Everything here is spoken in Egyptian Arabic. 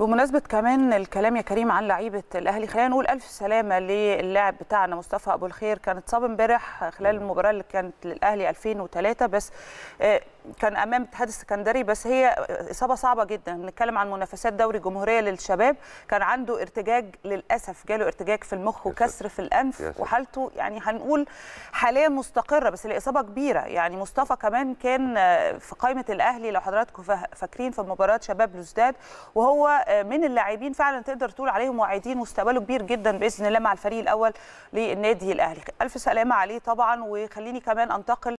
بمناسبة كمان الكلام يا كريم عن لعيبة الأهلي خلينا نقول ألف سلامة للاعب بتاعنا مصطفى أبو الخير كان اتصاب امبارح خلال المباراة اللي كانت للأهلي 2003 بس كان أمام اتحاد السكندري بس هي إصابة صعبة جدا نتكلم عن منافسات دوري جمهورية للشباب كان عنده ارتجاج للأسف جاله ارتجاج في المخ وكسر في الأنف وحالته يعني هنقول حاليا مستقرة بس الإصابة كبيرة يعني مصطفى كمان كان في قائمة الأهلي لو حضراتكم فاكرين في مباراة شباب لوزداد وهو من اللاعبين فعلا تقدر تقول عليهم واعدين مستقبله كبير جدا باذن الله مع الفريق الاول للنادي الاهلي الف سلامه عليه طبعا وخليني كمان انتقل